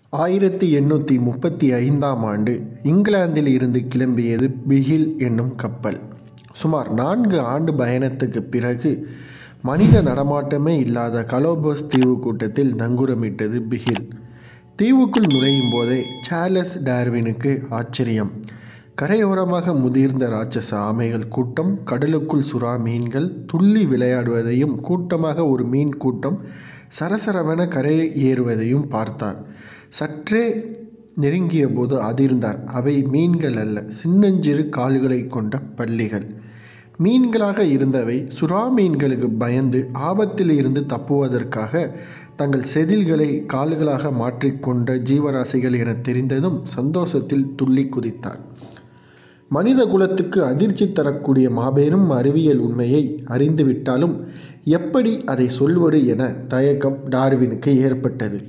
ஆயிரத்தி எண்ணூற்றி முப்பத்தி ஐந்தாம் ஆண்டு இங்கிலாந்தில் இருந்து கிளம்பியது பிகில் என்னும் கப்பல் சுமார் நான்கு ஆண்டு பயணத்துக்குப் பிறகு மனித நடமாட்டமே இல்லாத கலோபோஸ் தீவுக்கூட்டத்தில் நங்கூரமிட்டது பிகில் தீவுக்குள் நுழையும் போதே சார்லஸ் டார்வினுக்கு ஆச்சரியம் கரையோரமாக முதிர்ந்த ராட்சச ஆமைகள் கூட்டம் கடலுக்குள் சுறா மீன்கள் துள்ளி விளையாடுவதையும் கூட்டமாக ஒரு மீன் கூட்டம் சரசரவென கரை ஏறுவதையும் பார்த்தார் சற்றே நெருங்கிய போது அதிர்ந்தார் அவை மீன்கள் அல்ல சின்னஞ்சிறு கால்களை கொண்ட பல்லிகள் மீன்களாக இருந்தவை சுறா மீன்களுக்கு பயந்து ஆபத்தில் இருந்து தப்புவதற்காக தங்கள் செதில்களை கால்களாக மாற்றிக்கொண்ட ஜீவராசிகள் என தெரிந்ததும் சந்தோஷத்தில் துள்ளி குதித்தார் மனித குலத்துக்கு அதிர்ச்சி தரக்கூடிய மாபெரும் அறிவியல் உண்மையை அறிந்துவிட்டாலும் எப்படி அதை சொல்வது என தயக்கம் டார்வினுக்கு ஏற்பட்டது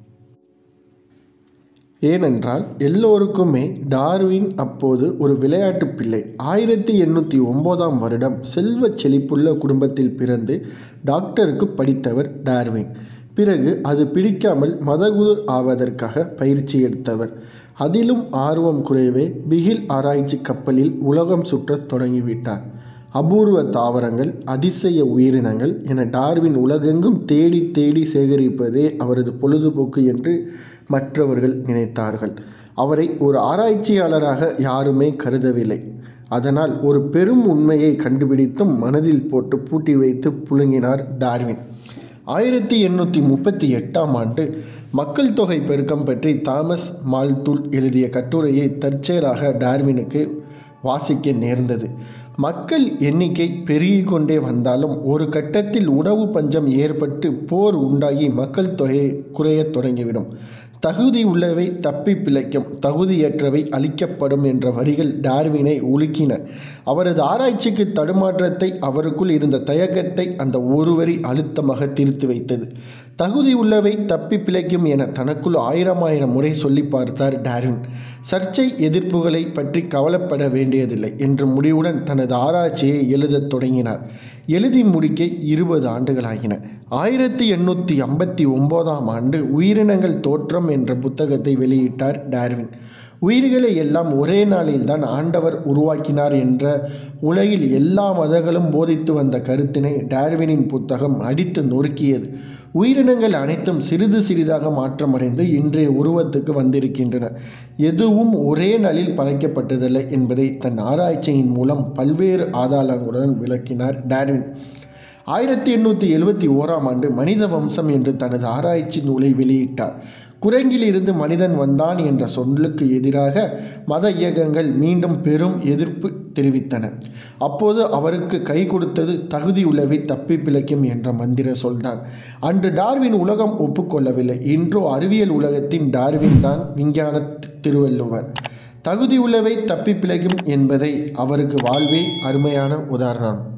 ஏனென்றால் எல்லோருக்குமே டார்வின் அப்போது ஒரு விளையாட்டு பிள்ளை ஆயிரத்தி எண்ணூற்றி ஒம்போதாம் வருடம் செல்வச் செழிப்புள்ள குடும்பத்தில் பிறந்து டாக்டருக்கு படித்தவர் டார்வின் பிறகு அது பிடிக்காமல் மதகுரு ஆவதற்காக பயிற்சி எடுத்தவர் அதிலும் ஆர்வம் குறைவே பிகில் ஆராய்ச்சி கப்பலில் உலகம் சுற்றத் தொடங்கிவிட்டார் அபூர்வ தாவரங்கள் அதிசய உயிரினங்கள் என டார்வின் உலகெங்கும் தேடி தேடி சேகரிப்பதே அவரது பொழுதுபோக்கு என்று மற்றவர்கள் நினைத்தார்கள் அவரை ஒரு ஆராய்ச்சியாளராக யாருமே கருதவில்லை அதனால் ஒரு பெரும் உண்மையை கண்டுபிடித்தும் மனதில் போட்டு பூட்டி வைத்து புழுங்கினார் டார்வின் ஆயிரத்தி எண்ணூற்றி முப்பத்தி எட்டாம் ஆண்டு மக்கள் தொகை பெருக்கம் பற்றி தாமஸ் மால்தூல் எழுதிய கட்டுரையை தற்செயலாக டார்வினுக்கு வாசிக்க நேர்ந்தது மக்கள் எண்ணிக்கை பெருகி கொண்டே வந்தாலும் ஒரு கட்டத்தில் உணவு பஞ்சம் ஏற்பட்டு போர் உண்டாகி மக்கள் தொகை குறையத் தொடங்கிவிடும் தகுதி உள்ளவை தப்பி பிழைக்கும் தகுதியற்றவை அழிக்கப்படும் என்ற வரிகள் டார்வினை உலுக்கின அவரது ஆராய்ச்சிக்கு தடுமாற்றத்தை அவருக்குள் இருந்த தயக்கத்தை அந்த ஒரு வரி அழுத்தமாக தீர்த்து வைத்தது தகுதி உள்ளவை தப்பி பிழைக்கும் என தனக்குள் ஆயிரம் ஆயிரம் முறை சொல்லி பார்த்தார் டார்வின் சர்ச்சை எதிர்ப்புகளை பற்றி கவலைப்பட வேண்டியதில்லை என்ற முடிவுடன் தனது ஆராய்ச்சியை எழுதத் தொடங்கினார் எழுதி முடிக்க இருபது ஆண்டுகளாகின ஆயிரத்தி எண்ணூற்றி ஐம்பத்தி ஒம்போதாம் ஆண்டு உயிரினங்கள் தோற்றம் என்ற புத்தகத்தை வெளியிட்டார் டார்வின் உயிர்களை எல்லாம் ஒரே நாளில் தான் ஆண்டவர் உருவாக்கினார் என்ற உலகில் எல்லா மதங்களும் போதித்து வந்த கருத்தினை டார்வினின் புத்தகம் அடித்து நொறுக்கியது உயிரினங்கள் அனைத்தும் சிறிது சிறிதாக மாற்றமடைந்து இன்றைய உருவத்துக்கு வந்திருக்கின்றன எதுவும் ஒரே நாளில் படைக்கப்பட்டதில்லை என்பதை தன் ஆராய்ச்சியின் மூலம் பல்வேறு ஆதாரங்களுடன் விளக்கினார் டார்வின் ஆயிரத்தி எண்ணூற்றி எழுபத்தி ஓராம் ஆண்டு மனித வம்சம் என்று தனது ஆராய்ச்சி நூலை வெளியிட்டார் குரங்கிலிருந்து மனிதன் வந்தான் என்ற சொல்லுக்கு எதிராக மத இயக்கங்கள் மீண்டும் பெரும் எதிர்ப்பு தெரிவித்தன அப்போது அவருக்கு கை கொடுத்தது தகுதியுள்ளவை தப்பி பிழைக்கும் என்ற மந்திர சொல்தான் அன்று டார்வின் உலகம் ஒப்புக்கொள்ளவில்லை இன்றோ அறிவியல் உலகத்தின் டார்வின் தான் விஞ்ஞான திருவள்ளுவர் தகுதியுள்ளவை தப்பி பிழைக்கும் என்பதை அவருக்கு வாழ்வே அருமையான உதாரணம்